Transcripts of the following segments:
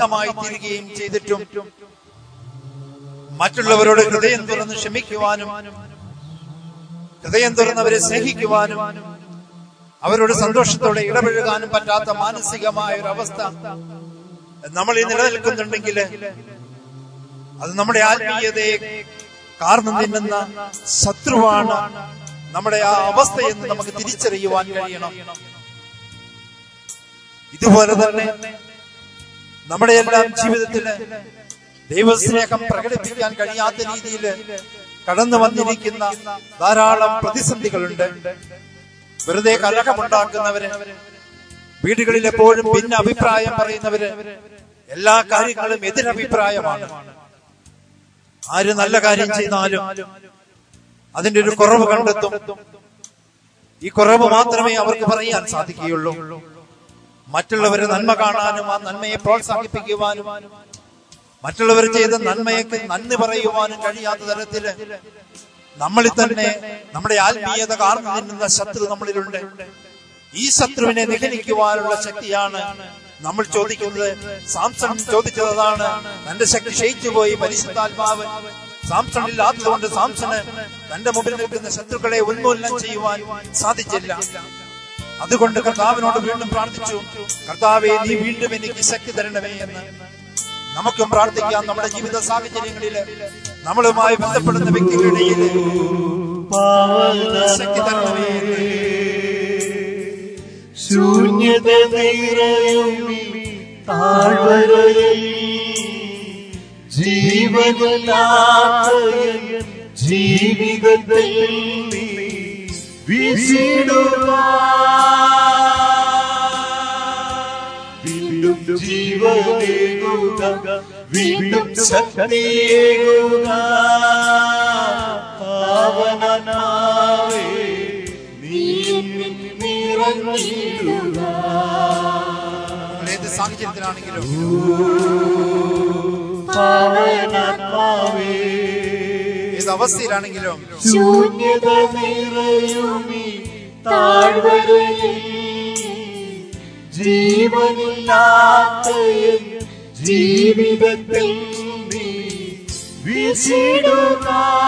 അന്ധമായി തീരുകയും ചെയ്തിട്ടും മറ്റുള്ളവരോട് ഹൃദയം തുറന്ന് ക്ഷമിക്കുവാനും ഹൃദയം തുറന്നവരെ സ്നേഹിക്കുവാനും അവരോട് സന്തോഷത്തോടെ ഇടപഴകാനും പറ്റാത്ത മാനസികമായ ഒരു അവസ്ഥ നമ്മൾ ഈ നിലനിൽക്കുന്നുണ്ടെങ്കിൽ അത് നമ്മുടെ ആത്മീയതയെ കാർന്നു തിന്നുന്ന ശത്രുവാണ് നമ്മുടെ ആ അവസ്ഥയെന്ന് നമുക്ക് തിരിച്ചറിയുവാൻ കഴിയണം ഇതുപോലെ തന്നെ നമ്മുടെ എല്ലാം ജീവിതത്തില് ദൈവസ്നേഹം പ്രകടിപ്പിക്കാൻ കഴിയാത്ത രീതിയിൽ കടന്നു വന്നിരിക്കുന്ന ധാരാളം പ്രതിസന്ധികളുണ്ട് വെറുതെ കലഹമുണ്ടാക്കുന്നവര് വീടുകളിൽ എപ്പോഴും ഭിന്ന അഭിപ്രായം പറയുന്നവര് എല്ലാ കാര്യങ്ങളും എതിരഭിപ്രായമാണ് ആര് നല്ല കാര്യം ചെയ്താലും അതിന്റെ ഒരു കുറവ് കണ്ടെത്തും ഈ കുറവ് മാത്രമേ അവർക്ക് പറയാൻ സാധിക്കുകയുള്ളൂ മറ്റുള്ളവരെ നന്മ കാണാനും ആ നന്മയെ പ്രോത്സാഹിപ്പിക്കുവാനും മറ്റുള്ളവർ ചെയ്ത നന്മയൊക്കെ നന്ദി പറയുവാനും കഴിയാത്ത തരത്തില് നമ്മളിൽ തന്നെ നമ്മുടെ ആത്മീയത കാർന്നു നിന്നുന്ന ശത്രു നമ്മളിലുണ്ട് ഈ ശത്രുവിനെ നിഗണിക്കുവാനുള്ള ശക്തിയാണ് നമ്മൾ ചോദിക്കുന്നത് സാംസൺ ചോദിച്ചതാണ് തന്റെ ശക്തി ക്ഷയിച്ചു പോയി പരിശുദ്ധാത്മാവ് സാംസൺ ഇല്ലാത്തതുകൊണ്ട് സാംസണ് തന്റെ മുമ്പിൽ നിൽക്കുന്ന ശത്രുക്കളെ ഉന്മൂലനം ചെയ്യുവാൻ സാധിച്ചില്ല അതുകൊണ്ട് കർത്താവിനോട് വീണ്ടും പ്രാർത്ഥിച്ചു കർത്താവെ നീ വീണ്ടും എനിക്ക് ശക്തി തരണമേ എന്ന് നമുക്കും പ്രാർത്ഥിക്കാം നമ്മുടെ ജീവിത സാഹചര്യങ്ങളിൽ നമ്മളുമായി ബന്ധപ്പെടുന്ന വ്യക്തികളുടെ ഇടയിൽ ശക്തി തരണമേ എന്ന് ശൂന്യത നിറയും ഈ താഴ്വരയിൽ ജീവനില്ലാത്ത എൻ ജീവിതത്തിൽ നീ വീശിടുക വീണ്ടും ജീവനേകുക വീണ്ടും ശക്തിയേകുക പാവനാവേ നീ എന്നിൽ നിറഞ്ഞിടുക നിങ്ങൾ ഏത് സാഹചര്യത്തിലാണെങ്കിലും പാവനാത്മാവേ ഏത് അവസ്ഥയിലാണെങ്കിലും ശൂന്യത നിറയുമീ താഴ്വരയിൽ ജീവനില്ലാത്ത എൻ ജീവിതത്തിൽ നീ വീശിടുക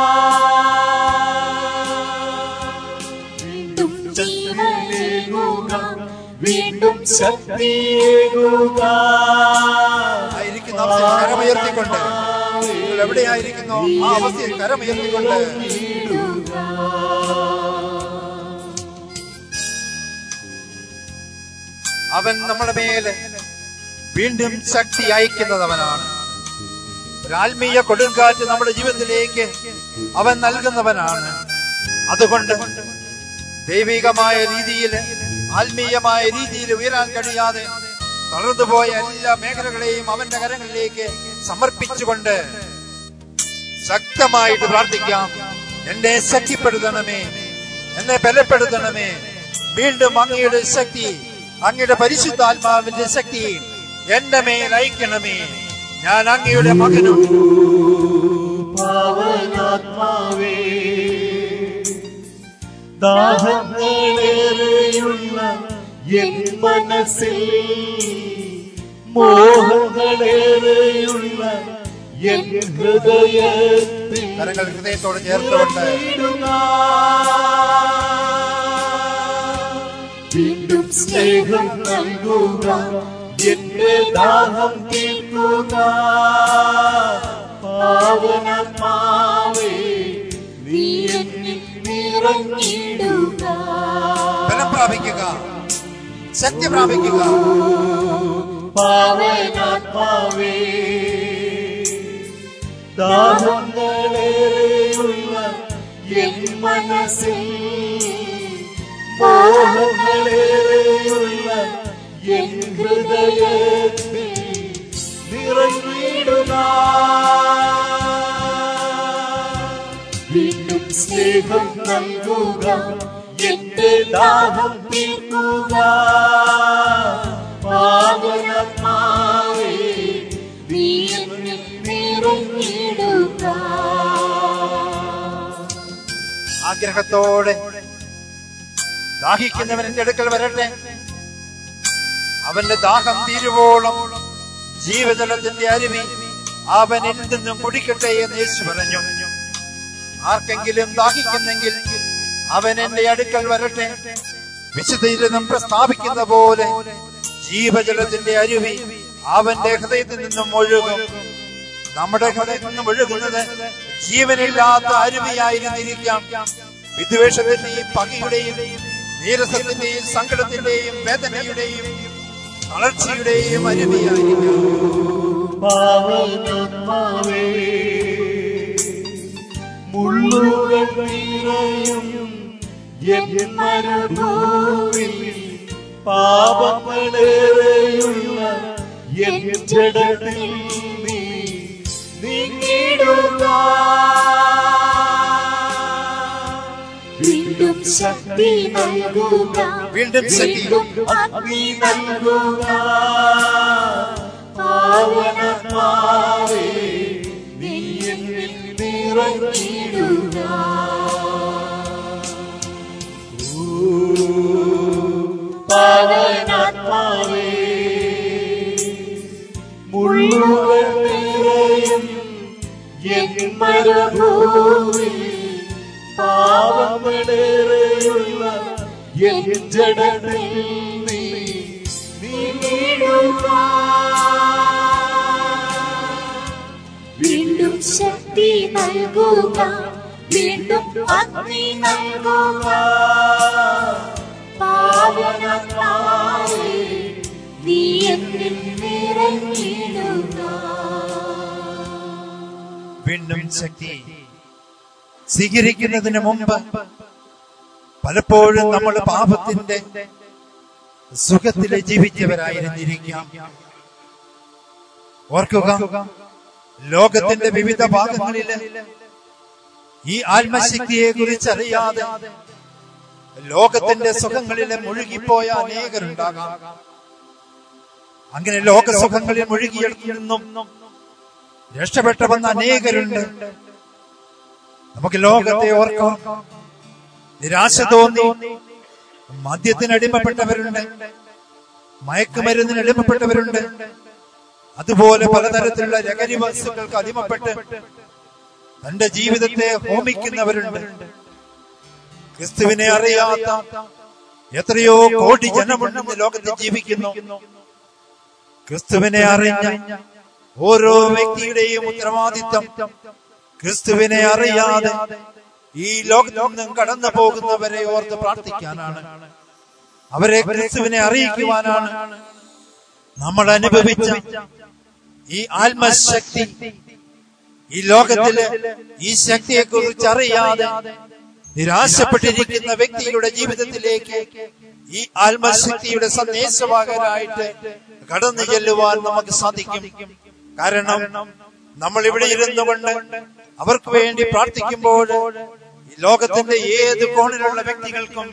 വീണ്ടും ജീവനേകുക വീണ്ടും ശക്തിയേകുക ആയിരിക്കുന്ന അവസ്ഥയിൽ കരമുയർത്തിക്കൊണ്ട് നിങ്ങൾ എവിടെയായിരിക്കുന്നോ ആ അവസ്ഥയിൽ കരമുയർത്തിക്കൊണ്ട് അവൻ നമ്മുടെ മേലെ വീണ്ടും ശക്തി അയക്കുന്നവനാണ് ഒരു ആത്മീയ കൊടുങ്കാറ്റ് നമ്മുടെ ജീവിതത്തിലേക്ക് അവൻ നൽകുന്നവനാണ് അതുകൊണ്ട് ദൈവികമായ രീതിയിൽ ആത്മീയമായ രീതിയിൽ ഉയരാൻ കഴിയാതെ തളർന്നുപോയ എല്ലാ മേഖലകളെയും അവന്റെ കരങ്ങളിലേക്ക് സമർപ്പിച്ചുകൊണ്ട് ശക്തമായിട്ട് പ്രാർത്ഥിക്കാം എന്നെ ശക്തിപ്പെടുത്തണമേ എന്നെ ബലപ്പെടുത്തണമേ വീണ്ടും അങ്ങയുടെ ശക്തി അങ്ങയുടെ പരിശുദ്ധാത്മാവിന്റെ ശക്തി എന്റെ മേൽ അയക്കണമേ ഞാൻ അങ്ങയുടെ മകനും പാവനാത്മാവേ ദാഹങ്ങളേറെയുള്ള എൻ മനസ്സിൽ മോഹങ്ങളേറെയുള്ള എൻ ഹൃദയത്തിൽ കരങ്ങൾ ഹൃദയത്തോട് ചേർത്തുകൊണ്ട് നിറഞ്ഞിടുക. വീണ്ടും സ്നേഹം നൽകുക എന്റെ ദാഹം തീർക്കുക പാവനാത്മാവേ നീ എന്നിൽ നിറഞ്ഞിടുക ബലം പ്രാപിക്കുക ശക്തി പ്രാപിക്കുക പാവനാത്മാവേ ദാഹങ്ങളേറെയുള്ള എൻ മനസ്സിൽ മോഹങ്ങളേറെയുള്ള എൻ ഹൃദയത്തിൽ നിറഞ്ഞിടുക വീണ്ടും സ്നേഹം നൽകുക എന്റെ ദാഹം തീർക്കുക പാവനമാവേ നീ എന്നിൽ നിറഞ്ഞിടുക ആഗ്രഹത്തോടെ ദാഹിക്കുന്നവൻ എന്റെ അടുക്കൽ വരട്ടെ അവന്റെ ദാഹം തീരുവോളം ജീവജലത്തിന്റെ അരുവി അവനിൽ നിന്നും കുടിക്കട്ടെ എന്ന് യേശു പറഞ്ഞു ആർക്കെങ്കിലും ദാഹിക്കുന്നെങ്കിൽ അവൻ എന്റെ അടുക്കൽ വരട്ടെ വിശുദ്ധയിൽ നാം പ്രസ്താവിക്കുന്ന പോലെ ജീവജലത്തിന്റെ അരുവി അവന്റെ ഹൃദയത്തിൽ നിന്നും ഒഴുകും നമ്മുടെ ഹൃദയത്തിൽ നിന്നും ഒഴുകുന്നത് ജീവനില്ലാത്ത അരുവിയായിരുന്നിരിക്കാം വിദ്വേഷത്തിന്റെയും പകയുടെയും നീരസത്തിന്റെയും സങ്കടത്തിന്റെയും വേദനയുടെയും തളർച്ചയുടെയും അരുവിയായിരിക്കാം പാവനമാവേ മുള്ളുകൾ നിറയും എൻ മരുഭൂവിൽ പാപങ്ങളേറെയുള്ള എൻ ജഡത്തിൽ നീ നീങ്ങിടുക വീണ്ടും ശക്തി നൽകുക വീണ്ടും ശക്തി. വീണ്ടും അഗ്നി നൽകുക പാവനമാവേ നീ എന്നിൽ നിറഞ്ഞിടുക പാവനാത്മാവേ മുള്ളുകൾ നിറയും എൻ മരുഭൂവിൽ പാവങ്ങളേറെയുള്ള എൻ ജഡത്തിൽ നീ നീങ്ങിടുക വീണ്ടും ശക്തി നൽകുക വീണ്ടും അഗ്നി നൽകുക പാവനത്താവേ നീ എന്നിൽ നിറഞ്ഞിടുക വീണ്ടും ശക്തി സ്വീകരിക്കുന്നതിന് മുമ്പ് പലപ്പോഴും നമ്മൾ പാപത്തിന്റെ സുഖത്തിലെ ജീവിച്ചവരായിരുന്നിരിക്കാം ഓർക്കുക ലോകത്തിന്റെ വിവിധ ഭാഗങ്ങളില് ഈ ആത്മശക്തിയെ കുറിച്ച് അറിയാതെ ലോകത്തിന്റെ സുഖങ്ങളിലെ മുഴുകിപ്പോയ അനേകരുണ്ടാകാം അങ്ങനെ ലോകസുഖങ്ങളിൽ മുഴുകിയെടുക്കും രക്ഷപ്പെട്ടു വന്ന അനേകരുണ്ട് നമുക്ക് ലോകത്തെ ഓർക്കാം നിരാശ തോന്നി മദ്യത്തിന് അടിമപ്പെട്ടവരുണ്ട് മയക്കുമരുന്നിന് അടിമപ്പെട്ടവരുണ്ട് അതുപോലെ പലതരത്തിലുള്ള ലഹരി വസ്തുക്കൾക്ക് അടിമപ്പെട്ട് തന്റെ ജീവിതത്തെ ഹോമിക്കുന്നവരുണ്ട് ക്രിസ്തുവിനെ അറിയാത്ത എത്രയോ കോടി ജനമുണ്ടെന്ന് ലോകത്ത് ജീവിക്കുന്നു ക്രിസ്തുവിനെ അറിഞ്ഞ ഓരോ വ്യക്തിയുടെയും ഉത്തരവാദിത്തം ക്രിസ്തുവിനെ അറിയാതെ ഈ ലോകത്തിൽ നിന്നും കടന്നു പോകുന്നവരെ ഓർത്ത് പ്രാർത്ഥിക്കാനാണ് അവരെ ക്രിസ്തുവിനെ അറിയിക്കുവാനാണ് നമ്മൾ അനുഭവിച്ച ഈ ആത്മശക്തി ഈ ലോകത്തില് ഈ ശക്തിയെ കുറിച്ച് അറിയാതെ നിരാശപ്പെട്ടിരിക്കുന്ന വ്യക്തിയുടെ ജീവിതത്തിലേക്ക് ഈ ആത്മശക്തിയുടെ സന്ദേശവാഹകരായിട്ട് കടന്നു ചെല്ലുവാൻ നമുക്ക് സാധിക്കും കാരണം നമ്മൾ ഇവിടെ ഇരുന്നു കൊണ്ട് അവർക്ക് വേണ്ടി പ്രാർത്ഥിക്കുമ്പോൾ ഈ ലോകത്തിന്റെ ഏത് കോണിലുള്ള വ്യക്തികൾക്കും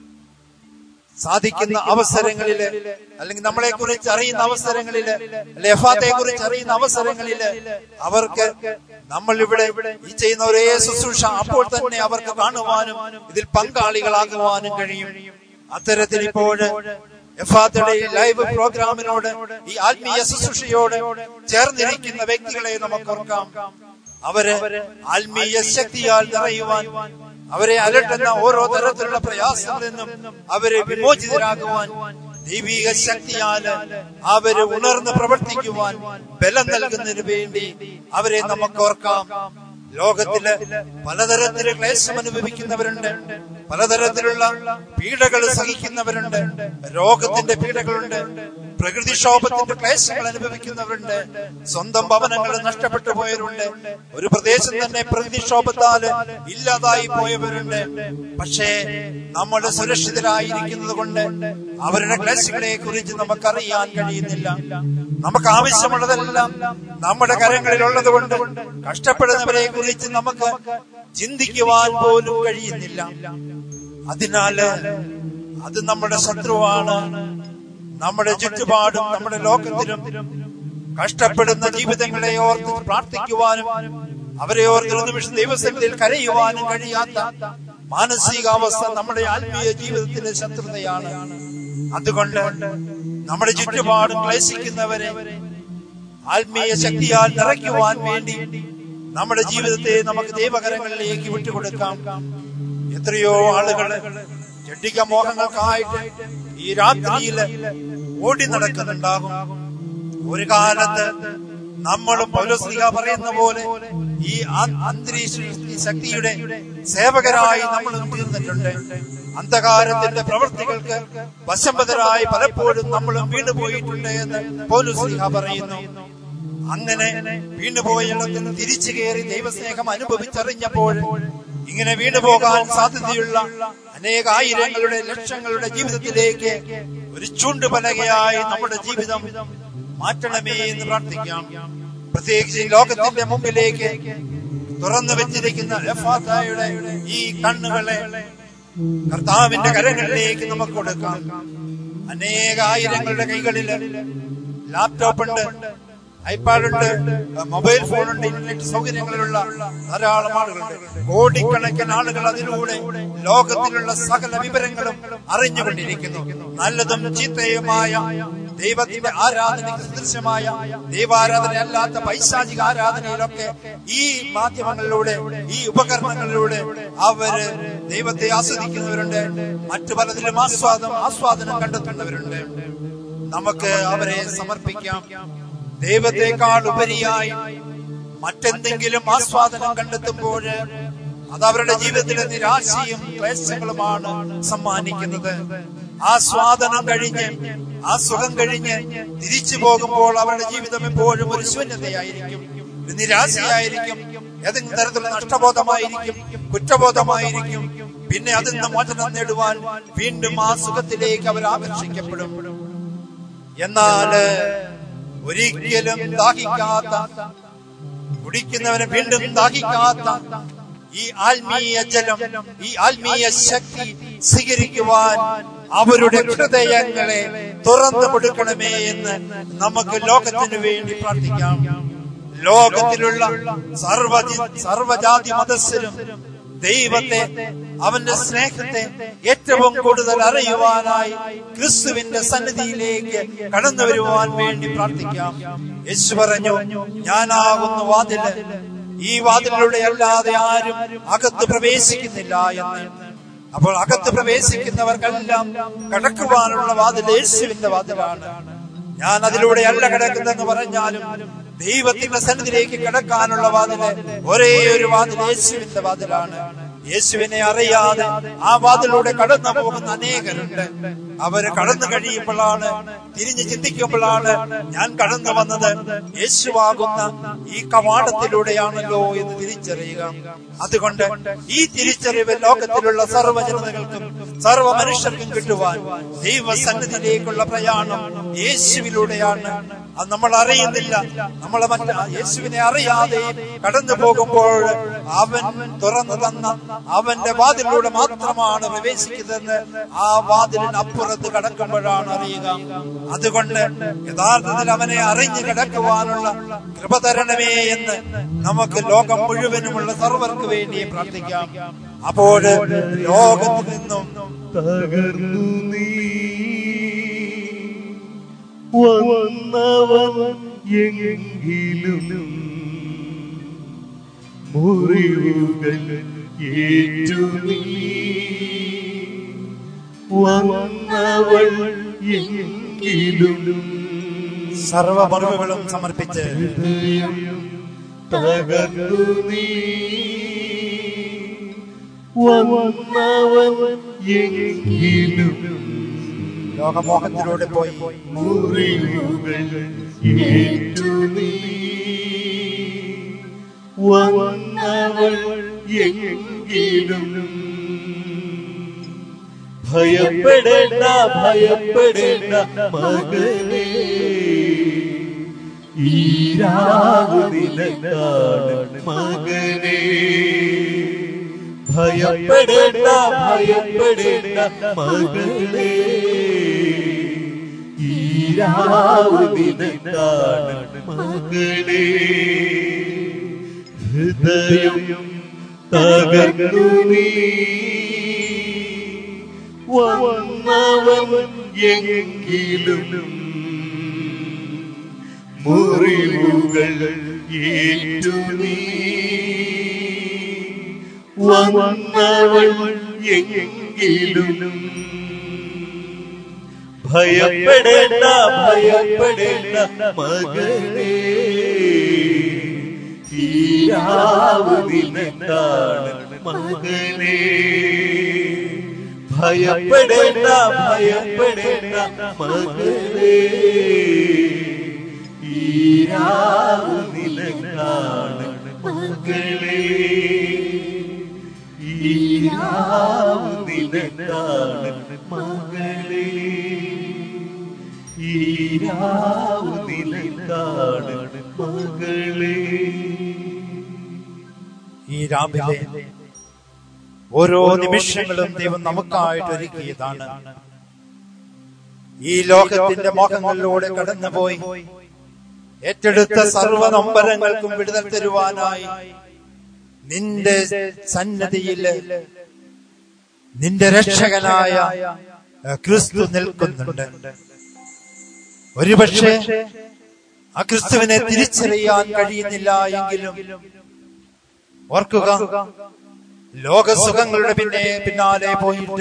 സാധിക്കുന്ന അവസരങ്ങളില് അല്ലെങ്കിൽ നമ്മളെ കുറിച്ച് അറിയുന്ന അവസരങ്ങളില് അല്ലെ എഫാത്തെ കുറിച്ച് അറിയുന്ന അവസരങ്ങളില് അവർക്ക് നമ്മൾ ഇവിടെ ഈ ചെയ്യുന്ന ഒരേ ശുശ്രൂഷ അപ്പോൾ തന്നെ അവർക്ക് കാണുവാനും ഇതിൽ പങ്കാളികളാകുവാനും കഴിയും അത്തരത്തിൽ ഇപ്പോൾ എഫാത്തയുടെ ഈ ലൈവ് പ്രോഗ്രാമിനോട് ഈ ആത്മീയ ശുശ്രൂഷയോട് ചേർന്നിരിക്കുന്ന വ്യക്തികളെ നമുക്ക് ഓർക്കാം അവര് ആത്മീയ ശക്തിയാൽ നിറയുവാൻ അവരെ അലട്ടുന്ന ഓരോ തരത്തിലുള്ള പ്രയാസങ്ങളിൽ നിന്നും അവരെ വിമോചിതരാകുവാൻ ദൈവിക ശക്തിയാല് അവര് ഉണർന്ന് പ്രവർത്തിക്കുവാൻ ബലം നൽകുന്നതിന് വേണ്ടി അവരെ നമുക്ക് ഓർക്കാം ലോകത്തില് പലതരത്തില് ക്ലേശം അനുഭവിക്കുന്നവരുണ്ട് പലതരത്തിലുള്ള പീഡകൾ സഹിക്കുന്നവരുണ്ട് രോഗത്തിന്റെ പീഡകളുണ്ട് പ്രകൃതിക്ഷോഭത്തിന്റെ ക്ലേശങ്ങൾ അനുഭവിക്കുന്നവരുണ്ട് സ്വന്തം ഭവനങ്ങൾ നഷ്ടപ്പെട്ടു പോയവരുണ്ട് ഒരു പ്രദേശം തന്നെ പ്രകൃതിക്ഷോഭത്താല് ഇല്ലാതായി പോയവരുണ്ട് പക്ഷേ നമ്മൾ സുരക്ഷിതരായിരിക്കുന്നത് കൊണ്ട് അവരുടെ ക്ലേശങ്ങളെ കുറിച്ച് നമുക്കറിയാൻ കഴിയുന്നില്ല നമുക്ക് ആവശ്യമുള്ളതെല്ലാം നമ്മുടെ കരങ്ങളിലുള്ളത് കൊണ്ട് കഷ്ടപ്പെടുന്നവരെ കുറിച്ച് നമുക്ക് ചിന്തിക്കുവാൻ പോലും കഴിയുന്നില്ല അതിനാല് അത് നമ്മുടെ ശത്രുവാണ് നമ്മുടെ ചുറ്റുപാടും നമ്മുടെ ലോകത്തിലും കഷ്ടപ്പെടുന്ന ജീവിതങ്ങളെ ഓർത്ത് പ്രാർത്ഥിക്കുവാനും അവരെ ഓർത്ത് ഒരു നിമിഷം ദൈവസന്നിധിയിൽ കരയുവാനും കഴിയാത്ത മാനസികാവസ്ഥ നമ്മുടെ ആത്മീയ ജീവിതത്തിന്റെ ശത്രുതയാണ് അതുകൊണ്ട് നമ്മുടെ ചുറ്റുപാടും ക്ലേശിക്കുന്നവരെ ആത്മീയ ശക്തിയാൽ നിറയ്ക്കുവാൻ വേണ്ടി നമ്മുടെ ജീവിതത്തെ നമുക്ക് ദൈവകരങ്ങളിലേക്ക് വിട്ടുകൊടുക്കാം എത്രയോ ആളുകൾ ചെട്ടിക്ക മോഹങ്ങൾക്കായിട്ട് ഈ രാത്രിയിൽ ഓടി നടക്കുന്നുണ്ടാകും ഒരു കാലത്ത് നമ്മളും പൗലോസ്ലിഹ പറയുന്ന പോലെ ഈ ആ- അന്തരീക്ഷ ഈ ശക്തിയുടെ സേവകരായി നമ്മളും തീർന്നിട്ടുണ്ട് അന്ധകാരത്തിന്റെ പ്രവൃത്തികൾക്ക് വശംബതരായി പലപ്പോഴും നമ്മളും വീണുപോയിട്ടുണ്ട് എന്ന് പൗലോസ്ലിഹ പറയുന്നു അങ്ങനെ വീണുപോയിടത്തിൽ തിരിച്ചു കയറി ദൈവസ്നേഹം അനുഭവിച്ചറിഞ്ഞപ്പോൾ ഇങ്ങനെ വീണുപോകാൻ സാധ്യതയുള്ള അനേകായിരങ്ങളുടെ ലക്ഷങ്ങളുടെ ജീവിതത്തിലേക്ക് ഒരു ചൂണ്ടുപലകയായി നമ്മുടെ ജീവിതം മാറ്റണമേ എന്ന് പ്രാർത്ഥിക്കാം പ്രത്യേകിച്ച് ഈ ലോകത്തിന്റെ മുമ്പിലേക്ക് തുറന്നു വെച്ചിരിക്കുന്ന എഫാത്തായുടെ ഈ കണ്ണുകളെ കർത്താവിന്റെ കരങ്ങളിലേക്ക് നമുക്ക് കൊടുക്കാം അനേകായിരങ്ങളുടെ കൈകളിൽ ലാപ്ടോപ്പ് ഉണ്ട് ഐപാഡ് ഉണ്ട് മൊബൈൽ ഫോൺ ഉണ്ട് ഇന്റർനെറ്റ് സൗകര്യങ്ങളിലുള്ള ധാരാളം ആളുകളുണ്ട് കോടിക്കണക്കിന് ആളുകൾ അതിലൂടെ ലോകത്തിലുള്ള സകല വിവരങ്ങളും അറിഞ്ഞുകൊണ്ടിരിക്കുന്നു നല്ലതും ചീത്തയുമായ ദൈവത്തിന്റെ ആരാധനയ്ക്ക് സദൃശമായ ദൈവാരാധന അല്ലാത്ത പൈശാചിക ആരാധനയിലൊക്കെ ഈ മാധ്യമങ്ങളിലൂടെ ഈ ഉപകരണങ്ങളിലൂടെ അവര് ദൈവത്തെ ആസ്വദിക്കുന്നവരുണ്ട് മറ്റു പലതിലും ആസ്വാദം ആസ്വാദനം കണ്ടെത്തുന്നവരുണ്ട് നമുക്ക് അവരെ സമർപ്പിക്കാം ദൈവത്തെക്കാൾ ഉപരിയായി മറ്റെന്തെങ്കിലും ആസ്വാദനം കണ്ടെത്തുമ്പോൾ അത് അവരുടെ ജീവിതത്തിലെ നിരാശയും ക്ലേശങ്ങളുമാണ് സമ്മാനിക്കുന്നത് ആസ്വാദനം കഴിഞ്ഞ് ആ സുഖം കഴിഞ്ഞ് തിരിച്ചു പോകുമ്പോൾ അവരുടെ ജീവിതം എപ്പോഴും ഒരു ശൂന്യതയായിരിക്കും ഒരു നിരാശയായിരിക്കും ഏതെങ്കിലും തരത്തിലുള്ള നഷ്ടബോധമായിരിക്കും കുറ്റബോധമായിരിക്കും പിന്നെ അതിൽ നിന്ന് മോചനം നേടുവാൻ വീണ്ടും ആ സുഖത്തിലേക്ക് അവർ ആകർഷിക്കപ്പെടും എന്നാല് ഒരിക്കലും ദാഹിക്കാത്ത കുടിക്കുന്നവന് വീണ്ടും ദാഹിക്കാത്ത ഈ ആത്മീയ ജലം ഈ ആത്മീയ ശക്തി സ്വീകരിക്കുവാൻ അവരുടെ ഹൃദയങ്ങളെ തുറന്നു കൊടുക്കണമേ എന്ന് നമുക്ക് ലോകത്തിന് വേണ്ടി പ്രാർത്ഥിക്കാം ലോകത്തിലുള്ള സർവജി സർവജാതി മതസ്ഥരും ദൈവത്തെ അവന്റെ സ്നേഹത്തെ ഏറ്റവും കൂടുതൽ അറിയുവാനായി ക്രിസ്തുവിന്റെ സന്നിധിയിലേക്ക് കടന്നു വരുവാൻ വേണ്ടി പ്രാർത്ഥിക്കാം യേശു പറഞ്ഞു ഞാനാകുന്നു വാതില് ഈ വാതിലിലൂടെ അല്ലാതെ ആരും അകത്ത് പ്രവേശിക്കുന്നില്ല എന്ന് അപ്പോൾ അകത്ത് പ്രവേശിക്കുന്നവർക്കെല്ലാം കടക്കുവാനുള്ള വാതിൽ യേശുവിന്റെ വാതിലാണ് ഞാൻ അതിലൂടെ അല്ല കിടക്കുന്നതെന്ന് പറഞ്ഞാലും ദൈവത്തിന്റെ സന്നിധിയിലേക്ക് കിടക്കാനുള്ള വാതില് ഒരേ ഒരു വാതിൽ യേശുവിന്റെ വാതിലാണ് യേശുവിനെ അറിയാതെ ആ വാതിലൂടെ കടന്നു പോകുന്ന അനേകരുണ്ട് അവര് കടന്നു കഴിയുമ്പോഴാണ് തിരിഞ്ഞു ചിന്തിക്കുമ്പോഴാണ് ഞാൻ കടന്നു വന്നത് യേശുവാകുന്ന ഈ കവാടത്തിലൂടെയാണല്ലോ എന്ന് തിരിച്ചറിയുക അതുകൊണ്ട് ഈ തിരിച്ചറിവ് ലോകത്തിലുള്ള സർവ്വജനതകൾക്കും സർവ്വ മനുഷ്യർക്കും കിട്ടുവാൻ ദൈവസന്നിധിയിലേക്കുള്ള പ്രയാണം യേശുവിലൂടെയാണ് അത് നമ്മൾ അറിയുന്നില്ല നമ്മളെ മറ്റ യേശുവിനെ അറിയാതെ കടന്നു പോകുമ്പോൾ അവൻ തുറന്നു തന്ന അവന്റെ വാതിലൂടെ മാത്രമാണ് പ്രവേശിക്കുന്നതെന്ന് ആ വാതിലിന് അപ്പുറത്ത് കടക്കുമ്പോഴാണ് അറിയുക അതുകൊണ്ട് യഥാർത്ഥത്തിൽ അവനെ അറിഞ്ഞു കിടക്കുവാനുള്ള കൃപ തരണമേ എന്ന് നമുക്ക് ലോകം മുഴുവനുമുള്ള സർവർക്ക് വേണ്ടി പ്രാർത്ഥിക്കാം അപ്പോൾ ലോകത്തിൽ നിന്നും തകർന്നു നീ വന്നവൻ എങ്കിലും മുറിവുകൾ ഏറ്റു നീ വന്നവൾ എങ്കിലും സർവമറിവുകളും സമർപ്പിച്ച് ഹൃദയം തകർന്നു നീ വന്നവൻ എങ്കിലും ലോകമോഹത്തിലൂടെ പോയി മുറിവുകൾ ഏറ്റു നീ വന്നവൾ എങ്കിലും ഭയപ്പെടേണ്ട ഭയപ്പെടേണ്ട മകനേ ഈ രാവ് നിനക്കാണ് മകനേ ഭയപ്പെടേണ്ട ഭയപ്പെടേണ്ട മകളേ ഈ രാവ് നിനക്കാണ് മകളേ ഹൃദയം തകർന്നു നീ വന്നവൻ എങ്കിലും മുറിവുകൾ ഏറ്റു നീ വന്നവൾ എങ്കിലും ഭയപ്പെടേണ്ട ഭയപ്പെടേണ്ട മകനേ ഈരാവ് നിനക്കാണ് മകനേ ഭയപ്പെടേണ്ട ഭയപ്പെടേണ്ട മകനേ ഈരാവ് നിനക്കാണ് മകളേ ഈരാവ് നിനക്കാണ് മകളേ ഈരാവ് നിനക്കാണ് മകളേ ഈ രാവിലെ ഓരോ നിമിഷങ്ങളും ദൈവം നമുക്കായിട്ട് ഒരുക്കിയതാണ് ഈ ലോകത്തിന്റെ മോഹങ്ങളിലൂടെ കടന്നുപോയി ഏറ്റെടുത്ത സർവ്വ നമ്പരങ്ങൾക്കും വിടുതൽ തരുവാനായി നിന്റെ സന്നദ്ധിയില് നിന്റെ രക്ഷകനായ ഏഹ്, ക്രിസ്തു നിൽക്കുന്നുണ്ട് ഒരുപക്ഷെ ആ ക്രിസ്തുവിനെ തിരിച്ചറിയാൻ കഴിയുന്നില്ല എങ്കിലും ഓർക്കുക ലോകസുഖങ്ങളുടെ പിന്നെ പിന്നാലെ പോയിട്ട്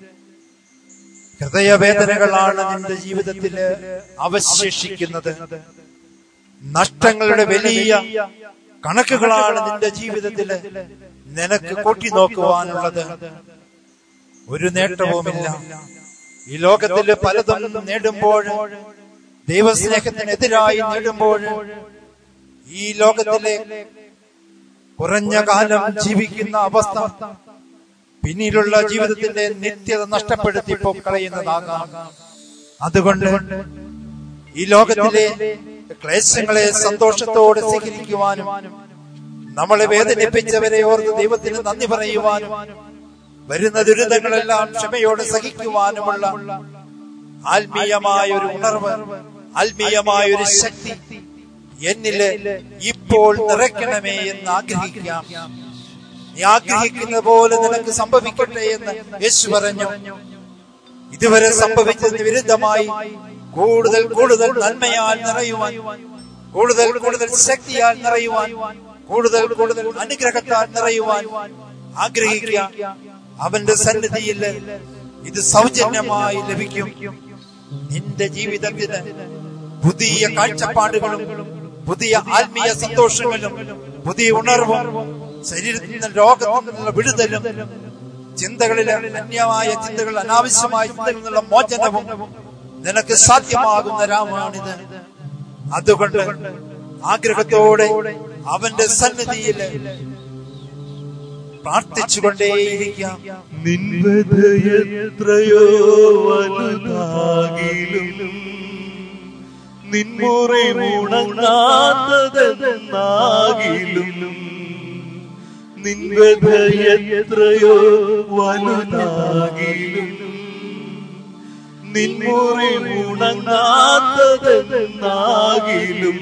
ഹൃദയവേദനകളാണ് നിന്റെ ജീവിതത്തിൽ അവശേഷിക്കുന്നത് നഷ്ടങ്ങളുടെ വലിയ കണക്കുകളാണ് നിന്റെ ജീവിതത്തിൽ നിനക്ക് കൂട്ടി നോക്കുവാനുള്ളത് ഒരു നേട്ടവുമില്ല ഈ ലോകത്തിൽ പലതും നേടുമ്പോൾ ദൈവസ്നേഹത്തിനെതിരായി നേടുമ്പോൾ ഈ ലോകത്തിലെ കുറഞ്ഞ കാലം ജീവിക്കുന്ന അവസ്ഥ പിന്നീടുള്ള ജീവിതത്തിന്റെ നിത്യത നഷ്ടപ്പെടുത്തി ഇപ്പോൾ കളയുന്നതാകാം അതുകൊണ്ട് ഈ ലോകത്തിലെ ക്ലേശങ്ങളെ സന്തോഷത്തോടെ സ്വീകരിക്കുവാനും നമ്മളെ വേദനിപ്പിച്ചവരെ ഓർത്ത് ദൈവത്തിന് നന്ദി പറയുവാനും വരുന്ന ദുരിതങ്ങളെല്ലാം ക്ഷമയോടെ സഹിക്കുവാനുമുള്ള ആത്മീയമായ ഒരു ഉണർവ് ആത്മീയമായ ഒരു ശക്തി എന്നില് ഇപ്പോൾ നിറയ്ക്കണമേ എന്ന് ആഗ്രഹിക്കാം നീ ആഗ്രഹിക്കുന്ന പോലെ നിനക്ക് സംഭവിക്കട്ടെ എന്ന് യേശു പറഞ്ഞു ഇതുവരെ സംഭവിച്ചതിന് വിരുദ്ധമായി കൂടുതൽ കൂടുതൽ നന്മയാൽ നിറയുവാൻ കൂടുതൽ കൂടുതൽ ശക്തിയാൽ നിറയുവാൻ കൂടുതൽ കൂടുതൽ അനുഗ്രഹത്താൽ നിറയുവാൻ ആഗ്രഹിക്കുക അവന്റെ സന്നിധിയിൽ ഇത് സൗജന്യമായി ലഭിക്കും നിന്റെ ജീവിതത്തിന് പുതിയ കാഴ്ചപ്പാടുകളും പുതിയ ആത്മീയ സന്തോഷങ്ങളും പുതിയ ഉണർവും ശരീരത്തിൽ നിന്ന് രോഗത്തിൽ നിന്നുള്ള വിടുതലും ചിന്തകളിലെ അന്യമായ ചിന്തകൾ അനാവശ്യമായ ചിന്തകളിൽ നിന്നുള്ള മോചനവും നിനക്ക് സാധ്യമാകുന്ന രാമാണിത് അതുകൊണ്ട് ആഗ്രഹത്തോടെ അവന്റെ സന്നിധിയിൽ പ്രാർത്ഥിച്ചുകൊണ്ടേയിരിക്കാം നിൻവതയെത്രയോ വലുതാകിലും നിൻമുറി ഉണങ്ങാത്തതെന്നാകിലും നിൻവതയെത്രയോ വലുതാകിലും നിൻമുറി ഉണങ്ങാത്തതെന്നാകിലും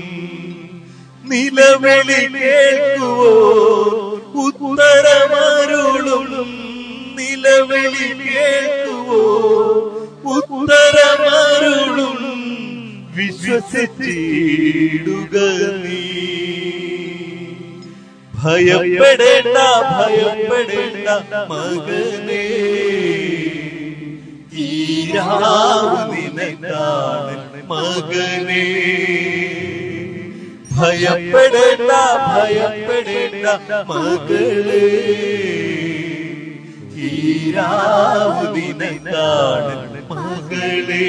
നിലവിളി കേൾക്കുവോ ഉത്തരമരുളും നിലവിളി കേൾക്കുവോ ഉത്തരമരുളും വിശ്വസിച്ചിടുക നീ ഭയപ്പെടേണ്ട ഭയപ്പെടേണ്ട മകനേ ഈരാവ് നിനക്കാണ് മകനേ ഭയപ്പെടേണ്ട ഭയപ്പെടേണ്ട മകളേ ഈരാവ് നിനക്കാണ് മകളേ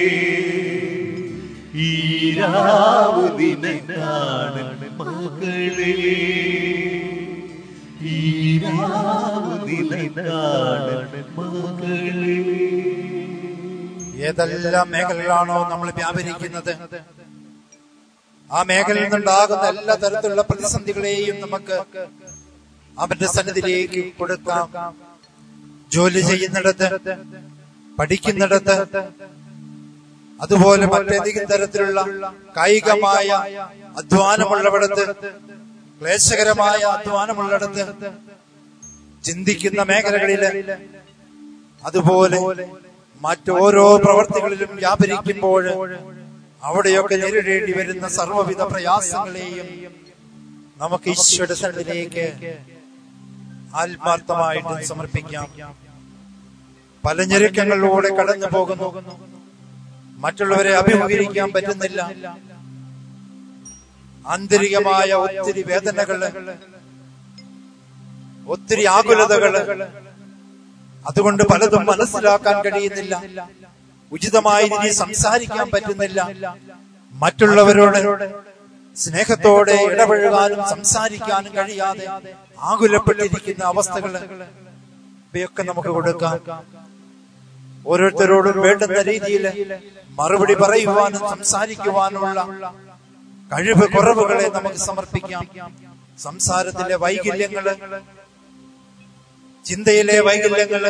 ഈരാവ് നിനക്കാണ് മകളേ ഈരാവ് നിനക്കാണ് മകളേ ഏതെല്ലാം മേഖലകളാണോ നമ്മൾ വ്യാപരിക്കുന്നത് ആ മേഖലയിൽ നിന്നുണ്ടാകുന്ന എല്ലാ തരത്തിലുള്ള പ്രതിസന്ധികളെയും നമുക്ക് അവന്റെ സന്നിധിയിലേക്ക് കൊടുക്കാം ജോലി ചെയ്യുന്നിടത്ത് പഠിക്കുന്നിടത്ത് അതുപോലെ മറ്റേതെങ്കിലും തരത്തിലുള്ള കായികമായ അധ്വാനമുള്ളവിടത്ത് ക്ലേശകരമായ അധ്വാനമുള്ളിടത്ത് ചിന്തിക്കുന്ന മേഖലകളില് അതുപോലെ മറ്റോരോ പ്രവർത്തികളിലും വ്യാപരിക്കുമ്പോൾ അവിടെയൊക്കെ നേരിടേണ്ടി വരുന്ന സർവ്വവിധ പ്രയാസങ്ങളെയും നമുക്ക് ഈശ്വര സന്നിധിയിലേക്ക് ആത്മാർത്ഥമായിട്ട് സമർപ്പിക്കാം പല ഞെരുക്കങ്ങളിലൂടെ കടന്നു പോകുന്നു മറ്റുള്ളവരെ അഭിമുഖീകരിക്കാൻ പറ്റുന്നില്ല ആന്തരികമായ ഒത്തിരി വേദനകള് ഒത്തിരി ആകുലതകള് അതുകൊണ്ട് പലതും മനസ്സിലാക്കാൻ കഴിയുന്നില്ല ഉചിതമായ രീതിയിൽ സംസാരിക്കാൻ പറ്റുന്നില്ല മറ്റുള്ളവരോട് സ്നേഹത്തോടെ ഇടപഴകാനും സംസാരിക്കാനും കഴിയാതെ ആകുലപ്പെട്ടിരിക്കുന്ന അവസ്ഥകൾ ഇവയൊക്കെ നമുക്ക് കൊടുക്കാം ഓരോരുത്തരോടും വേണ്ടുന്ന രീതിയിൽ മറുപടി പറയുവാനും സംസാരിക്കുവാനുമുള്ള കഴിവ് കുറവുകളെ നമുക്ക് സമർപ്പിക്കാം സംസാരത്തിലെ വൈകല്യങ്ങള് ചിന്തയിലെ വൈകല്യങ്ങള്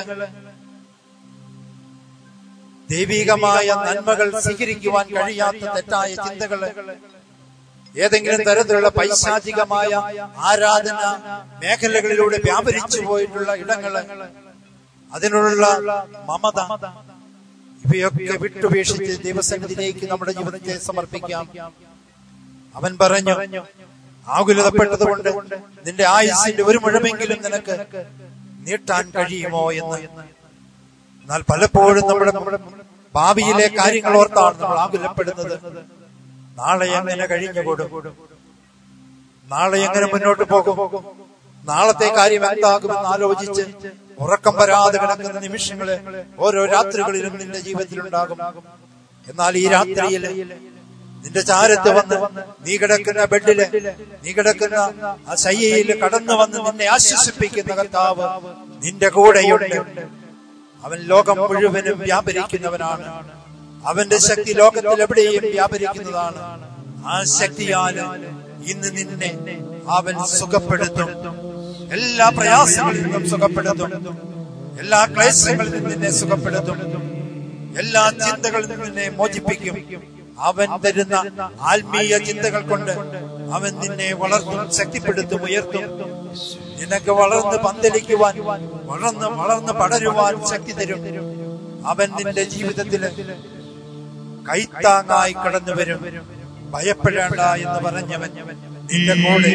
ദൈവികമായ നന്മകൾ സ്വീകരിക്കുവാൻ കഴിയാത്ത തെറ്റായ ചിന്തകള് ഏതെങ്കിലും തരത്തിലുള്ള പൈശാചികമായ ആരാധന മേഖലകളിലൂടെ വ്യാപരിച്ചു പോയിട്ടുള്ള ഇടങ്ങള് അതിനുള്ള മമത ഇവയൊക്കെ വിട്ടുപേക്ഷിച്ച് ദൈവസന്നിധിയിലേക്ക് നമ്മുടെ ജീവിതത്തെ സമർപ്പിക്കാം അവൻ പറഞ്ഞു ആകുലതപ്പെട്ടതുകൊണ്ട് നിന്റെ ആയുസിന്റെ ഒരു മുഴമെങ്കിലും നിനക്ക് നീട്ടാൻ കഴിയുമോ എന്ന് എന്നാൽ പലപ്പോഴും നമ്മുടെ ഭാവിയിലെ കാര്യങ്ങൾ ഓർത്താണ് നമ്മൾ ആകുലപ്പെടുന്നത് നാളെ എങ്ങനെ കഴിഞ്ഞുകൂടും നാളെ എങ്ങനെ മുന്നോട്ട് പോകും നാളത്തെ കാര്യം എന്താകുമെന്ന് ആലോചിച്ച് ഉറക്കം വരാതെ കിടക്കുന്ന നിമിഷങ്ങള് ഓരോ രാത്രികളിലും നിന്റെ ജീവിതത്തിലുണ്ടാകും എന്നാൽ ഈ രാത്രിയിൽ നിന്റെ ചാരത്ത് വന്ന് നീ കിടക്കുന്ന ബെഡില് നീ കിടക്കുന്ന ആ ശയ്യയിൽ കടന്നു വന്ന് നിന്നെ ആശ്വസിപ്പിക്കുന്ന കർത്താവ് നിന്റെ കൂടെയുണ്ട് അവൻ ലോകം മുഴുവനും വ്യാപരിക്കുന്നവനാണ് അവന്റെ ശക്തി ലോകത്തിൽ എവിടെയും വ്യാപരിക്കുന്നതാണ് ആ ശക്തിയാൽ ഇന്ന് നിന്നെ അവൻ സുഖപ്പെടുത്തും എല്ലാ പ്രയാസങ്ങളിൽ നിന്നും സുഖപ്പെടുത്തും എല്ലാ ക്ലേശങ്ങളിൽ നിന്നും നിന്നെ സുഖപ്പെടുത്തും എല്ലാ ചിന്തകളിൽ നിന്നും നിന്നെ മോചിപ്പിക്കും അവൻ തരുന്ന ആത്മീയ ചിന്തകൾ കൊണ്ട് അവൻ നിന്നെ വളർത്തും ശക്തിപ്പെടുത്തും ഉയർത്തും നിനക്ക് വളർന്ന് പന്തലിക്കുവാൻ വളർന്ന് വളർന്ന് പടരുവാൻ ശക്തി തരും അവൻ നിന്റെ ജീവിതത്തില് കൈത്താങ്ങായി കടന്നു വരും ഭയപ്പെടേണ്ട എന്ന് പറഞ്ഞവൻ നിന്റെ കൂടെ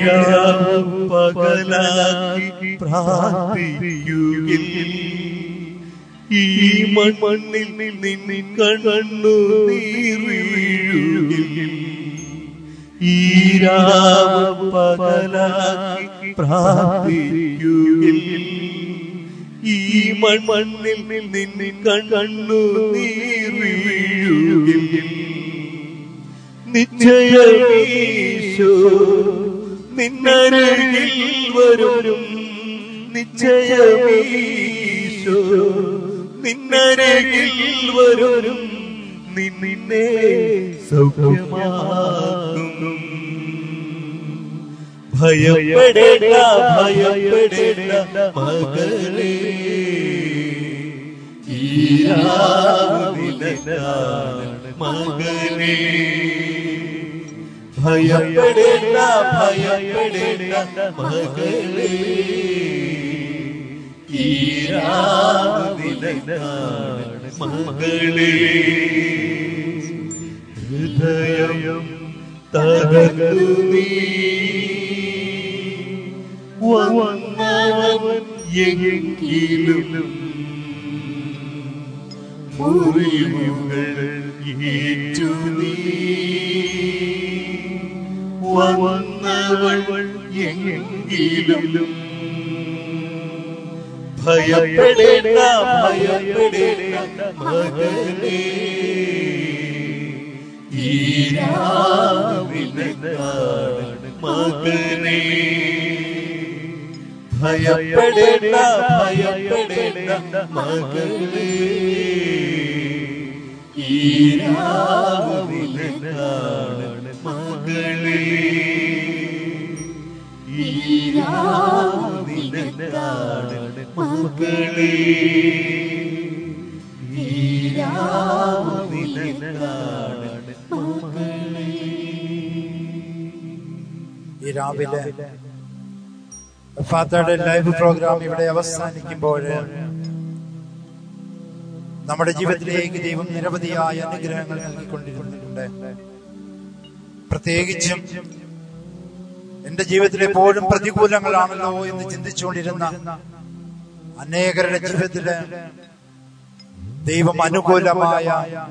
പകലാക്കി പ്രാർത്ഥിക്കുകിൽ ഈ മണ്ണിൽ നിന്നിൻ കണ്ണു നീർവീഴുകിൽ ഈ രാവ് പകലാക്കി പ്രാർത്ഥിക്കുകിൽ ഈ മണ്ണിൽ നിന്നിൻ കണ്ണു നീർവീഴുകിൽ നിശ്ചയമീശോ നിന്നരുകിൽ വരും നിശ്ചയമീശോ നിന്നരുകിൽ വരും നിന്നെ സൗഖ്യമാക്കും ഭയപ്പെടേണ്ട ഭയപ്പെടേണ്ട മകളേ ഈ രാവ് നിനക്കാണ് മകളേ ഭയപ്പെടേണ്ട ഭയപ്പെടേണ്ട മകളേ ഈ രാവ് നിനക്കാണ് മകളേ ഹൃദയം തകർന്നു നീ വന്നവൻ എങ്കിലും മുറിവുകൾ ഏറ്റു നീ വന്നവൾ എങ്കിലും ഭയപ്പെടേണ്ട ഭയപ്പെടേണ്ട മകളേ ഈ രാവിലാണ് മകളേ ഭയപ്പെടേണ്ട ഭയപ്പെടേണ്ട മകളേ ഈ രാവിലാണ് മകളേ ഈ രാവിലാണ് മകളേ ഈ രാവിലാണ് മകളേ ഈ രാവിലെ ഫാത്തയുടെ ലൈവ് പ്രോഗ്രാം ഇവിടെ അവസാനിക്കുമ്പോൾ നമ്മുടെ ജീവിതത്തിലേക്ക് ദൈവം നിരവധിയായ അനുഗ്രഹങ്ങൾ നൽകിക്കൊണ്ടിരുന്നുണ്ട് പ്രത്യേകിച്ചും എന്റെ ജീവിതത്തിൽ എപ്പോഴും പ്രതികൂലങ്ങളാണല്ലോ എന്ന് ചിന്തിച്ചുകൊണ്ടിരുന്ന അനേകരുടെ ജീവിതത്തില് ദൈവം അനുകൂലമായ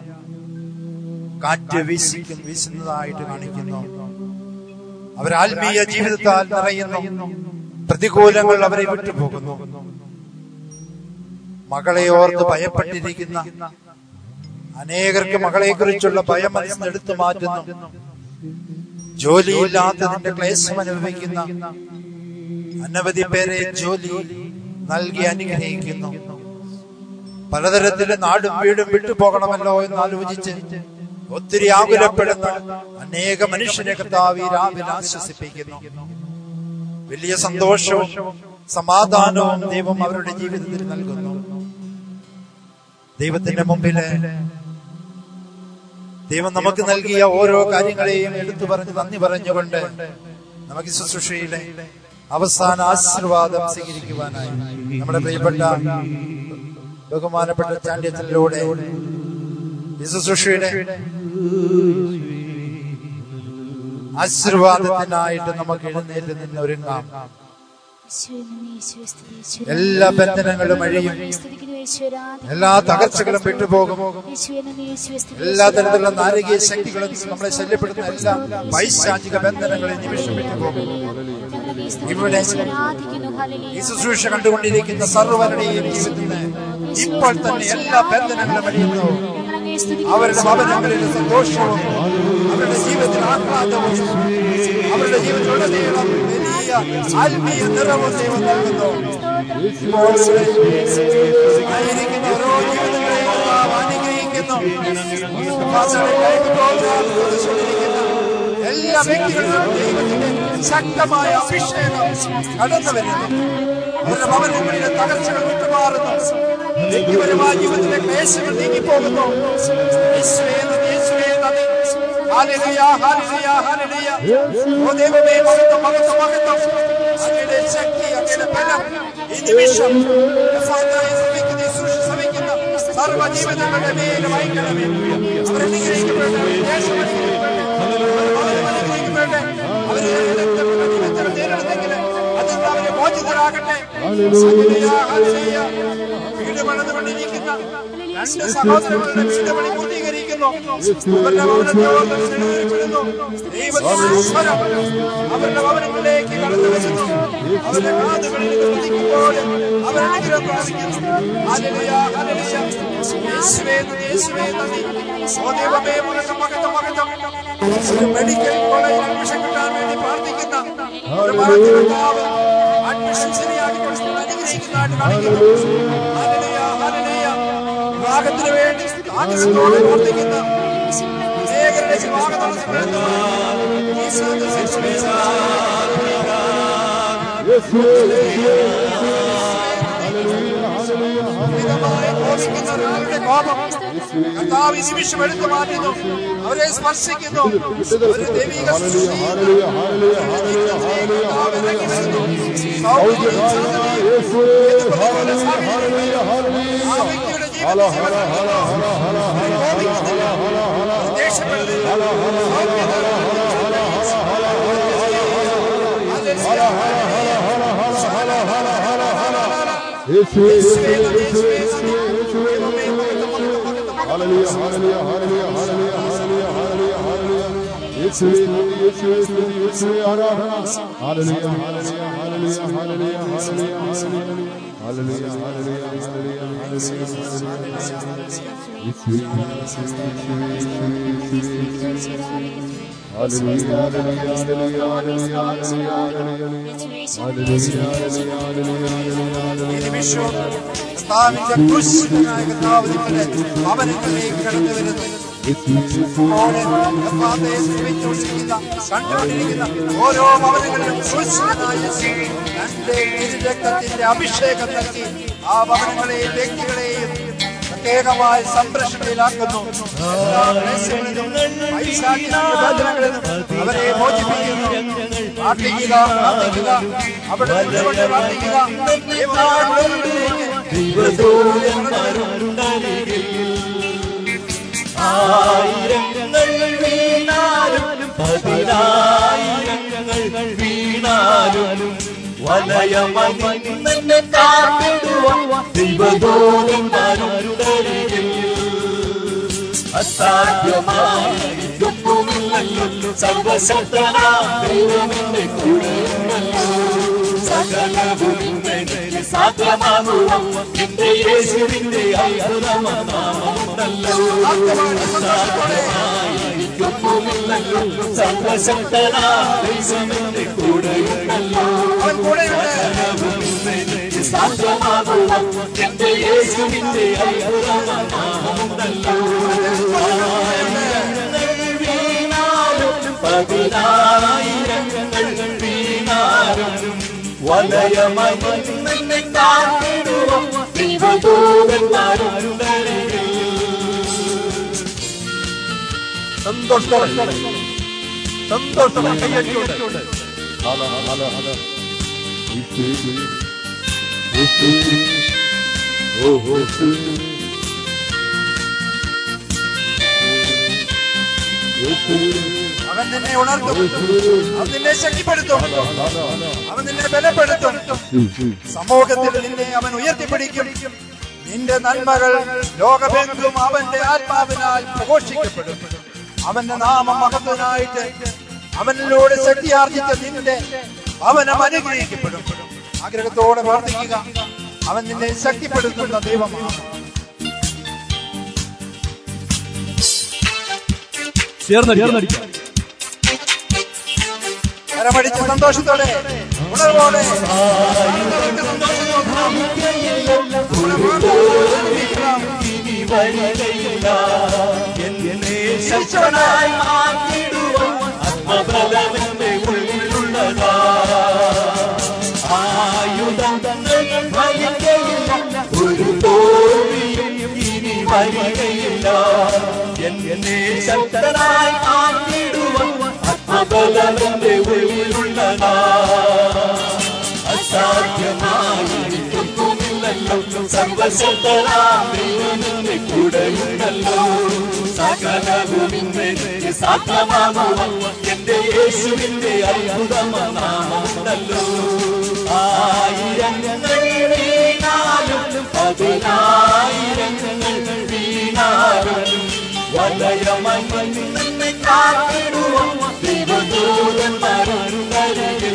കാറ്റ് വീശിക്കും വീശുന്നതായിട്ട് കാണിക്കുന്നു അവർ ആത്മീയ ജീവിതത്താൽ നിറയുന്നു പ്രതികൂലങ്ങൾ അവരെ വിട്ടുപോകുന്നു മകളെ ഓർത്ത് ഭയപ്പെട്ടിരിക്കുന്ന അനേകർക്ക് മകളെ കുറിച്ചുള്ള ഭയം മനസ്സിൽ എടുത്തു മാറ്റുന്നു ജോലിയില്ലാത്തതിന്റെ ക്ലേശം അനുഭവിക്കുന്ന അനവധി പേരെ ജോലി നൽകി അനുഗ്രഹിക്കുന്നു പലതരത്തിലെ നാടും വീടും വിട്ടുപോകണമല്ലോ എന്ന് ആലോചിച്ച് ഒത്തിരി ആകുലപ്പെടുന്ന അനേക മനുഷ്യരെ കർത്താവ് ഈ രാവിലെ ആശ്വസിപ്പിക്കുന്നു വലിയ സന്തോഷവും സമാധാനവും ദൈവം അവരുടെ ജീവിതത്തിൽ നൽകുന്നു ദൈവത്തിന്റെ മുമ്പില് ദൈവം നമുക്ക് നൽകിയ ഓരോ കാര്യങ്ങളെയും എടുത്തു പറഞ്ഞ് നന്ദി പറഞ്ഞുകൊണ്ട് നമുക്ക് ഈ ശുശ്രൂഷയിലെ അവസാന ആശീർവാദം സ്വീകരിക്കുവാനായി നമ്മുടെ പ്രിയപ്പെട്ട ബഹുമാനപ്പെട്ട ചാണ്ഡ്യത്തിലൂടെ ഈ ശുശ്രൂഷയുടെ ആശീർവാദത്തിനായിട്ട് നമുക്ക് എഴുന്നേറ്റ് നിന്ന് ഒരുങ്ങാം എല്ലാ ബന്ധനങ്ങളും അഴിയും എല്ലാ തകർച്ചകളും വിട്ടുപോകും എല്ലാ തരത്തിലുള്ള നാരകീയ ശക്തികളും നമ്മളെ ശല്യപ്പെടുന്ന എല്ലാ പൈശാചിക ബന്ധനങ്ങളും നിമിഷം വിട്ടുപോകും ഇവിടെ ഈ ശുശ്രൂഷ കണ്ടുകൊണ്ടിരിക്കുന്ന സർവരുടെയും ജീവിതത്തിന് ഇപ്പോൾ തന്നെ എല്ലാ ബന്ധനങ്ങളും അഴിയുന്നു അവരുടെ ഭവനങ്ങളിൽ സന്തോഷവും അവരുടെ ജീവിതത്തിൽ ആഹ്ലാദവും അവരുടെ ജീവിതത്തിലുള്ള നീളം വലിയ ആത്മീയ നിറവും ദൈവം നൽകുന്നു ഇപ്പോൾ ഇവിടെ ആയിരിക്കുന്ന ഓരോ ജീവിതങ്ങളെയും കർത്താവ് അനുഗ്രഹിക്കുന്നു ഭാഷകളിലേക്ക് പ്രോഗ്രാം കൊടുത്തുകൊണ്ടിരിക്കുന്ന എല്ലാ വ്യക്തികളിലും ദൈവത്തിന്റെ ശക്തമായ അഭിഷേകം കടന്നു വരുന്നു അവരുടെ ഭവനങ്ങളിലെ തകർച്ചകൾ വിട്ടുമാറുന്നു വ്യക്തിപരമായ ജീവിതത്തിലെ ക്ലേശങ്ങൾ നീങ്ങിപ്പോകുന്നു യേശുവേ നന്ദി, യേശുവേ നന്ദി. ഹല്ലേലൂയ, ഹല്ലേലൂയ, ഹല്ലേലൂയ. ഓ ദൈവമേ, മഹത്വം, മഹത്വം, മഹത്വം. അങ്ങയുടെ ശക്തി അങ്ങയുടെ ബലം ഈ നിമിഷം യഥാർത്ഥമായി ശ്രമിക്കുന്ന ഈ ശുശ്രൂഷ ശ്രമിക്കുന്ന സർവ്വ ജീവിതങ്ങളുടെ മേൽ വഹിക്കണമേ അവർ അനുഗ്രഹിക്കപ്പെടട്ടെ ദേശം അനുഗ്രഹിക്കപ്പെടട്ടെ അവരും അനുഗ്രഹിക്കപ്പെടട്ടെ അവരെ ജീവിതത്തിൽ നേരിടുന്നെങ്കിൽ അതിൽ നിന്ന് അവരെ മോചിതരാകട്ടെ ഹല്ലേലൂയ, ഹല്ലേലൂയ. വീട് പണിതുകൊണ്ടിരിക്കുന്ന രണ്ട് സഹോദരങ്ങളുടെ വീട് പണി പൂർത്തീകരിക്കുന്നു അവരുടെ ഭവനത്തെ ഓർത്ത് ക്ഷണിക്കപ്പെടുന്നു. ദൈവത്തിന്റെ സ്വരം അവരുടെ ഭവനങ്ങളിലേക്ക് കടന്നു വരുന്നു അവരുടെ കാതുകളിൽ ശ്രദ്ധിക്കുമ്പോൾ അവർ അനുഗ്രഹം പ്രാപിക്കുന്നു ഹല്ലേലൂയ, ഹല്ലേലൂയ. യേശുവേ നന്ദി, യേശുവേ നന്ദി. ഓ ദൈവമേ, മകത്തം, മകത്തം, മകത്തം. ഒരു മെഡിക്കൽ കോളേജിൽ അഡ്മിഷൻ കിട്ടാൻ വേണ്ടി പ്രാർത്ഥിക്കുന്ന ഒരു മകത്തിനുണ്ടാവും അഡ്മിഷൻ ശരിയാക്കി കൊടുത്ത് അനുഗ്രഹിക്കുന്നതായിട്ട് കാണിക്കുന്നു ഹല്ലേലൂയ, ഹല്ലേലൂയ. വിവാഹത്തിന് വേണ്ടി ആഗ്രഹത്തോടെ പ്രാർത്ഥിക്കുന്ന അനേകരുടെ വിവാഹതടസ്സപ്പെടുന്നു. ഈശോയുടെ ശിശുവേ, അമിതമായി കോപിക്കുന്ന ഒരാളുടെ കോപം കർത്താവ് ഈ നിമിഷം എടുത്തു മാറ്റുന്നു അവരെ സ്പർശിക്കുന്നു ഒരു ദൈവിക ശുശ്രൂഷയിൽ കർത്താവ് ഇറങ്ങി വരുന്നു. സൗഖ്യവും ശാന്തതയും ഏത് പ്രതികൂല സാഹചര്യങ്ങളിലും ആ വ്യക്തിയുടെ ജീവിതത്തിൽ കോപിക്കുന്നില്ല. ദേഷ്യപ്പെടുന്നില്ല. സൗഖ്യം യേശുവേ യേശുവേ യേശുവേ യേശുവേ ദൈവമേ ഹല്ലേലൂയ ഹല്ലേലൂയ ഹല്ലേലൂയ ഹല്ലേലൂയ ഹല്ലേലൂയ ഹല്ലേലൂയ ഹല്ലേലൂയ യേശുവേ നന്ദി യേശുവേ സ്തുതി യേശുവേ ആരാധന ഹല്ലേലൂയ ഹല്ലേലൂയ ഹല്ലേലൂയ ഹല്ലേലൂയ ഹല്ലേലൂയ ഹല്ലേലൂയ ഹല്ലേലൂയ ഹല്ലേലൂയ ഹല്ലേലൂയ യേശുവേ ഹല്ലേലൂയ ഹല്ലേലൂയ ഹല്ലേലൂയ ഹല്ലേലൂയ ഹല്ലേലൂയ ഈ നിമിഷവും കർത്താവിന്റെ ക്രൂശിതനായ കർത്താവ് നിങ്ങളുടെ ഭവനങ്ങളിലേക്ക് കടന്നു വരുന്നു ഓടെ കർത്താവെ സേവിച്ചുകൊണ്ടിരിക്കുന്ന, കണ്ടുകൊണ്ടിരിക്കുന്ന ഓരോ ഭവനങ്ങളിലും ക്രൂശിതനായ യേശു തന്റെ തിരുരക്തത്തിന്റെ അഭിഷേകം നൽകി ആ ഭവനങ്ങളെയും വ്യക്തികളെയും പ്രത്യേകമായി സംരക്ഷണയിലാക്കുന്നു എല്ലാ ക്ലേശങ്ങളിലും പൈശാചിക ബന്ധനങ്ങളിൽ നിന്നും അവരെ മോചിപ്പിക്കുന്നു പ്രാർത്ഥിക്കുക പ്രാർത്ഥിക്കുക അവിടെ നിന്നുകൊണ്ട് പ്രാർത്ഥിക്കുക ദൈവനാമത്തിലേക്ക് ആയിരങ്ങൾ വീണാലും പതിനായിരങ്ങൾ വീണാലും വലയമണിന്നെ കാത്തിടുവാൻ ദൈവദൂതന്മാരുടെ അസാധ്യമായൊന്നുമില്ലല്ലോ സർവശക്തനാം ദൈവമെന്നെ കൂടെയുണ്ടല്ലോ സകലവും ഇന്നെനിക്ക് സാധ്യമാകുക എന്റെ യേശുവിന്റെ അത്ഭുതമാണല്ലോ അസാധ്യമായൊന്നുമില്ലല്ലോ സർവശക്തനാം ദൈവമെന്നെ കൂടെയുണ്ടല്ലോ അവൻ കൂടെയുണ്ട് സകലവും ഇന്നെനിക്ക് സാധ്യമാകുക എന്റെ യേശുവിന്റെ അത്ഭുതമാണല്ലോ പതിനായിരങ്ങൾ വീണാലും വലയമന്നെ കാത്തിടുവാൻ ദൈവദൂതന്മാരുടെ സന്തോഷത്തോടെ സന്തോഷത്തോടെ കൈയടിച്ചുകൊണ്ട് ഹല ഹല ഹല യേശുവേ യേശുവേ ഓ യേശുവേ യേശുവേ അവൻ നിന്നെ ഉണർത്തും അവൻ നിന്നെ ശക്തിപ്പെടുത്തും അവൻ നിന്നെ ബലപ്പെടുത്തും സമൂഹത്തിൽ നിന്നെ അവൻ ഉയർത്തിപ്പിടിക്കും നിന്റെ നന്മകൾ ലോകബന്ധും അവന്റെ ആത്മാവിനാൽ പ്രഘോഷിക്കപ്പെടും അവന്റെ നാമം മഹത്വനായിട്ട് അവനിലൂടെ ശക്തിയാർജിച്ച നിന്റെ അവനം അനുഗ്രഹിക്കപ്പെടും ആഗ്രഹത്തോടെ പ്രാർത്ഥിക്കുക അവൻ നിന്നെ ശക്തിപ്പെടുത്തുന്ന ദൈവമാണ് ചേർന്നടിക്കാം കരമടിച്ച് സന്തോഷത്തോടെ ഉണർവോടെ ആനന്ദത്തിന്റെ സന്തോഷത്തോടെ ഇനി വരികയില്ല എന്നെ ശക്തനായി മാറ്റിടുവാൻ ആത്മബലമെന്റെ ഉള്ളിലുള്ളതാ ആയുധങ്ങൾ ഭരിക്കയില്ല ഒരു തോൽവിയും ഇനി വരികയില്ല എന്നെ ശക്തനായി മാറ്റിടുവാൻ ആത്മബലമെന്റെ ഉള്ളിലുള്ളതാ അസാധ്യമായിരിക്കുന്നില്ലല്ലോ സർവശക്തനാം ദൈവമെന്നെ കൂടെയുണ്ടല്ലോ സകലവും ഇന്നെനിക്ക് സാധ്യമാകുക എന്റെ യേശുവിന്റെ അത്ഭുതമാണല്ലോ ആയിരങ്ങൾ വീണാലും പതിനായിരങ്ങൾ വീണാലും വലയമന്നെ കാത്തിടുവാൻ ദൈവദൂതന്മാരുണ്ടരികിൽ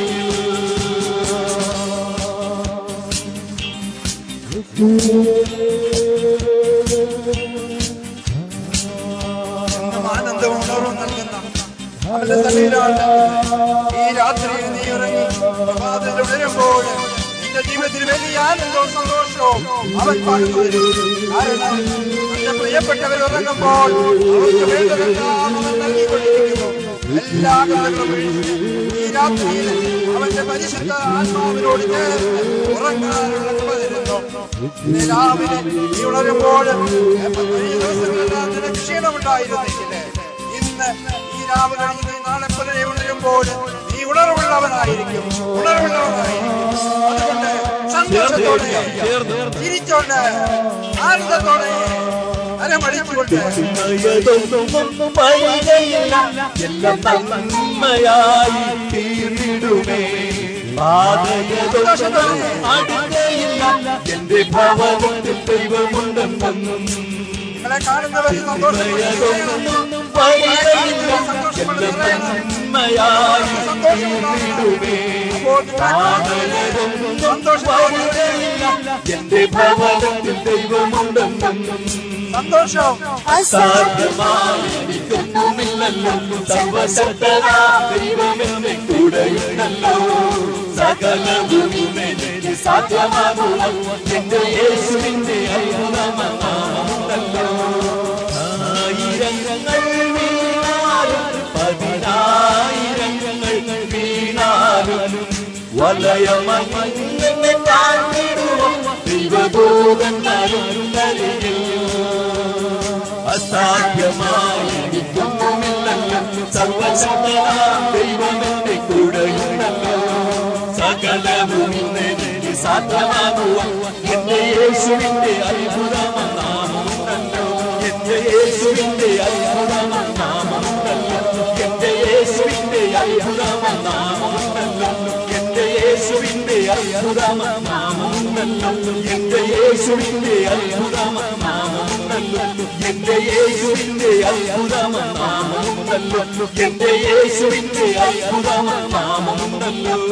എന്നും ആനന്ദവും ഉണർവും നൽകുന്ന അവന്റെ സന്നിധിയിലാണ് ഈ രാത്രിയിൽ നീ ഇറങ്ങി പ്രഭാതത്തിൽ ഉണരുമ്പോൾ നിന്റെ ജീവിതത്തിൽ വലിയ ആനന്ദവും സന്തോഷവും അവൻ പകർന്നു കാരണം തന്റെ പ്രിയപ്പെട്ടവർ ഉറങ്ങുമ്പോൾ അവർക്ക് വേണ്ടതെല്ലാം അവൻ നൽകിക്കൊണ്ടിരിക്കുന്നു എല്ലാ കഥകളും ഒഴിച്ച് ഈ രാത്രിയിൽ അവന്റെ പരിശുദ്ധ ആത്മാവിനോട് ചേർന്ന് ഉറങ്ങാനുള്ള കൃപ തരുന്നു ഇന്ന് രാവിലെ നീ ഉണരുമ്പോൾ ഈ ദിവസങ്ങളെല്ലാം നിനക്ക് ക്ഷീണമുണ്ടായിരുന്നെങ്കിൽ ഇന്ന് ഈ രാവ് കഴിഞ്ഞ് നീ നാളെ പുലരെ ഉണരുമ്പോൾ നീ ഉണർവുള്ളവനായിരിക്കും ഉണർവുള്ളവനായിരിക്കും അതുകൊണ്ട് സന്തോഷത്തോടെ ചിരിച്ചോണ്ട് ആനന്ദത്തോടെ അരമടിച്ചുകൊണ്ട് നന്മയതൊന്നും വരികയില്ല എല്ലാം നന്മയായി തീർന്നിടുമേ പാതയതൊന്നും അടുകയില്ല എന്റെ ഭവനത്തിൽ ദൈവമുണ്ടെന്നും നിങ്ങളെ കാണുന്നവർ സന്തോഷത്തോടെ നന്മയതൊന്നും വരികയില്ല എല്ലാം നന്മയായി തീർന്നിടുമേ പാതയതൊന്നും വരികയില്ല എന്റെ ഭവനത്തിൽ ദൈവമുണ്ടെന്നും സന്തോഷം അസാധ്യമായിരിക്കുന്നുമില്ലല്ലോ സർവശക്തനാ ദൈവമെന്നെ കൂടെയുണ്ടല്ലോ സകലവും ഇന്നെനിക്ക് സാധ്യമാകുക എന്റെ യേശുവിന്റെ അത്ഭുതമല്ലോ ആയിരങ്ങൾ വീണാലും പതിനായിരങ്ങൾ വീണാലും വലയമങ്ങനെ താഴ്ന്നിടുവാൻ ദൈവദൂതന്മാരുണ്ടരികിൽ അസാധ്യമായിരിക്കുന്നുമില്ലല്ലോ സർവശക്തനാം ദൈവമെന്റെ കൂടെയുണ്ടല്ലോ സകലവും ഇന്നെനിക്ക് സാധ്യമാകുവാൻ എന്റെ യേശുവിന്റെ അത്ഭുതമെന്നാമുണ്ടല്ലോ എന്റെ യേശുവിന്റെ അത്ഭുതമെന്നാമുണ്ടല്ലോ എന്റെ യേശു അത്ഭുതമാമല്ലോ എന്റെ യേശുവിന്റെ അത്ഭുതമാമല്ലോ എന്റെ യേശുവിന്റെ അത്ഭുതമാമല്ലോ എന്റെ യേശുവിന്റെ അത്ഭുതമാമല്ലോ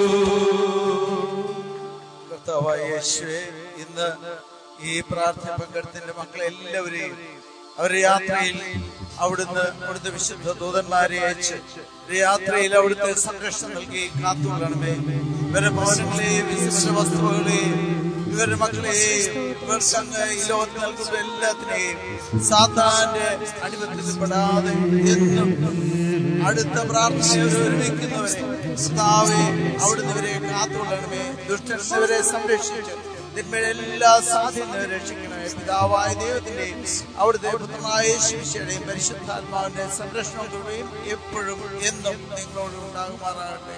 കർത്താവായ യേശുവേ ഇന്ന് ഈ പ്രാർത്ഥന പങ്കെടുത്തിന്റെ മക്കളെ എല്ലാവരെയും അവരുടെ യാത്രയിൽ അവിടുന്ന് അവിടുത്തെ വിശുദ്ധ ദൂതന്മാരെ അയച്ച് ഒരു യാത്രയിൽ അവിടുത്തെ സംരക്ഷണം നൽകി കാത്തുകൊള്ളണമേ ഇവരുടെ ഭവനങ്ങളെയും ഇവരുടെ വസ്തുവകളെയും ഇവരുടെ മക്കളെയും ഇവർക്ക് അങ്ങ് ഈ ലോകത്ത് നൽകുന്ന എല്ലാത്തിനെയും സാത്താന്റെ അടിമത്തത്തിൽപ്പെടാതെ എന്നും അടുത്ത പ്രാർത്ഥനയോട് ഒരുമിക്കുന്നവരെ കർത്താവേ അവിടുന്ന് ഇവരെ കാത്തുകൊള്ളണമേ ദുഷ്ടരെ സംരക്ഷിച്ച് തിന്മയുടെ എല്ലാ സാധ്യതയും രക്ഷിക്കണമേ പിതാവായ ദൈവത്തിന്റെയും അവിടുത്തെ പുത്രനായ ശിഷ്യയുടെയും പരിശുദ്ധാത്മാവിന്റെ സംരക്ഷണം കൃപയും എപ്പോഴും എന്നും നിങ്ങളോട് ഉണ്ടാകുമാറാകട്ടെ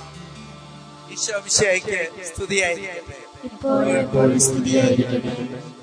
ഈശോ വിശയ്ക്ക് സ്തുതിയായിരിക്കട്ടെ ഇപ്പോൾ എപ്പോഴും സ്തുതിയായിരിക്കട്ടെ